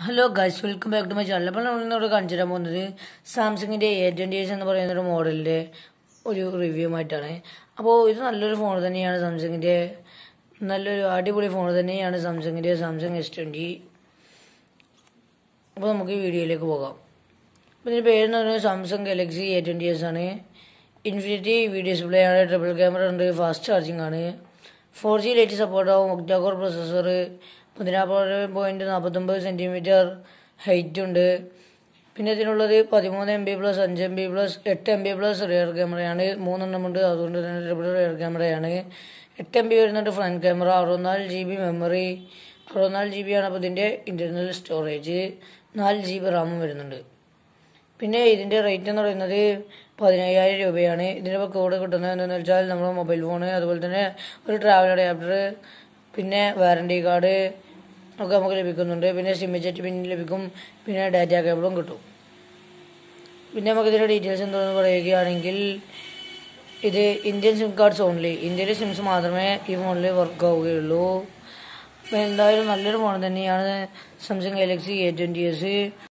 hello guys welcome back to my channel അപ്പോൾ നമ്മൾ ഇന്നിവിടെ കാണിച്ചു തരാൻ പോകുന്നത് സാംസങ്ങിൻ്റെ എ ട്വൻറ്റി എസ് എന്ന് പറയുന്ന ഒരു മോഡലിൻ്റെ ഒരു റിവ്യൂ ആയിട്ടാണ് അപ്പോൾ ഇത് നല്ലൊരു ഫോൺ തന്നെയാണ് സാംസങ്ങിൻ്റെ നല്ലൊരു അടിപൊളി ഫോൺ തന്നെയാണ് സാംസങ്ങിൻ്റെ സാംസങ് എസ് ട്വൻറ്റി അപ്പോൾ നമുക്ക് ഈ വീഡിയോയിലേക്ക് പോകാം അപ്പോൾ ഇതിൻ്റെ പേരെന്ന് പറയുന്നത് Samsung Galaxy A twenty S ആണ് ഇൻഫിനിറ്റി വീഡിയോ ഡിസ്പ്ലേ ആണ് ട്രിപ്പിൾ ക്യാമറ ഉണ്ട് ഫാസ്റ്റ് ചാർജിങ് ആണ് ഫോർ ജി ലൈറ്റ് സപ്പോർട്ട് ആവും ഒക്ടാകോർ പ്രൊസസ്സർ പതിനാറ് പോയിൻറ്റ് നാൽപ്പത്തൊമ്പത് സെൻറ്റിമീറ്റർ ഹൈറ്റ് ഉണ്ട് പിന്നെ ഇതിനുള്ളത് പതിമൂന്ന് എം ബി പ്ലസ് അഞ്ച് എം ബി പ്ലസ് എട്ട് എം ബി പ്ലസ് റിയർ ക്യാമറയാണ് മൂന്നെണ്ണം ഉണ്ട് അതുകൊണ്ട് തന്നെ ട്രിപ്പിൾ റിയർ ക്യാമറയാണ് എട്ട് എം ബി വരുന്നുണ്ട് ഫ്രണ്ട് ക്യാമറ അറുപത്തിനാല് ജി ബി മെമ്മറി അറുപത്തിനാല് ജി ബി ആണ് അപ്പോൾ ഇതിൻ്റെ ഇൻറ്റർണൽ സ്റ്റോറേജ് നാല് ജി ബി റാമും വരുന്നുണ്ട് പിന്നെ ഇതിൻ്റെ റേറ്റ് എന്ന് പറയുന്നത് പതിനയ്യായിരം രൂപയാണ് ഇതിൻ്റെ കോഡ് കിട്ടുന്നത് എന്താണെന്ന് വെച്ചാൽ നമ്മുടെ മൊബൈൽ ഫോൺ അതുപോലെ തന്നെ ഒരു ട്രാവൽ അഡാപ്റ്റർ പിന്നെ വാറണ്ടി കാർഡ് ഒക്കെ നമുക്ക് ലഭിക്കുന്നുണ്ട് പിന്നെ സിം ചെറ്റ് പിൻ ലഭിക്കും പിന്നെ ഡാറ്റ കേബിളും കിട്ടും പിന്നെ നമുക്ക് ഇതിൻ്റെ ഡീറ്റെയിൽസ് എന്താണെന്ന് പറയുകയാണെങ്കിൽ ഇത് ഇന്ത്യൻ സിം കാർഡ്സ് ഓൺലി ഇന്ത്യയിലെ സിംസ് മാത്രമേ ഈ ഫോണിൽ വർക്ക് ആവുകയുള്ളൂ അപ്പോൾ എന്തായാലും നല്ലൊരു ഫോൺ തന്നെയാണ് Samsung Galaxy A twenty S